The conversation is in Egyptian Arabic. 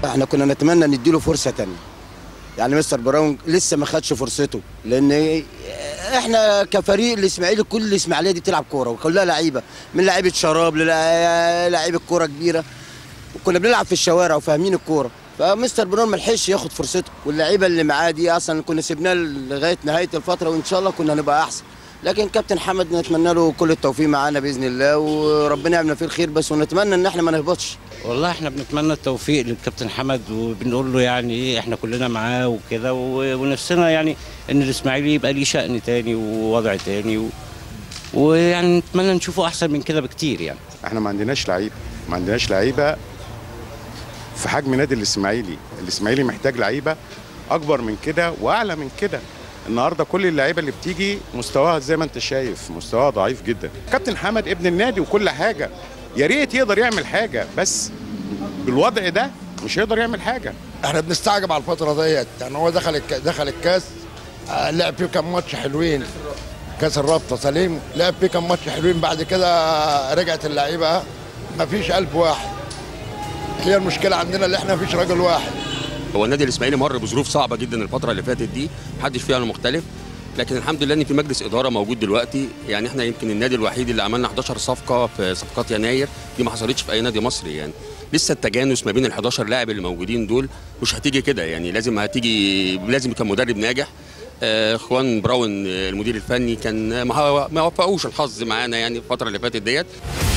احنا كنا نتمنى نديله فرصه تانية يعني مستر براون لسه ما خدش فرصته لان احنا كفريق الاسماعيلي كل الاسماعيليه دي بتلعب كوره وكلها لعيبه من لعيبه شراب للعيبه كوره كبيره وكنا بنلعب في الشوارع وفاهمين الكوره فمستر براون ما لحقش ياخد فرصته واللعيبه اللي معاه دي اصلا كنا سيبناه لغايه نهايه الفتره وان شاء الله كنا هنبقى احسن لكن كابتن حمد نتمنى له كل التوفيق معانا باذن الله وربنا يعمل فيه الخير بس ونتمنى ان احنا ما نهبطش والله احنا بنتمنى التوفيق للكابتن حمد وبنقول له يعني ايه احنا كلنا معاه وكده و- ونفسنا يعني ان الاسماعيلي يبقى ليه شأن تاني ووضع تاني و... ويعني نتمنى نشوفه احسن من كده بكتير يعني احنا ما عندناش لعيبه ما عندناش لعيبه في حجم نادي الاسماعيلي الاسماعيلي محتاج لعيبه اكبر من كده واعلى من كده النهارده كل اللعيبه اللي بتيجي مستواها زي ما انت شايف مستواها ضعيف جدا كابتن حمد ابن النادي وكل حاجه يا ريت يقدر يعمل حاجه بس بالوضع ده مش هيقدر يعمل حاجه احنا بنستعجب على الفتره ديت يعني هو دخل الك... دخل الكاس آه، لعب فيه كام ماتش حلوين كاس الرابطه سليم لعب فيه كام ماتش حلوين بعد كده رجعت اللعيبه ما فيش قلب واحد هي المشكله عندنا اللي احنا مفيش راجل واحد هو النادي الاسماعيلي مر بظروف صعبه جدا الفتره اللي فاتت دي محدش فيها مختلف لكن الحمد لله ان في مجلس اداره موجود دلوقتي يعني احنا يمكن النادي الوحيد اللي عملنا 11 صفقه في صفقات يناير دي ما حصلتش في اي نادي مصري يعني لسه التجانس ما بين ال 11 لاعب اللي موجودين دول مش هتيجي كده يعني لازم هتيجي لازم كان مدرب ناجح آه، اخوان براون آه، المدير الفني كان ما ما وفقوش الحظ معانا يعني الفتره اللي فاتت ديت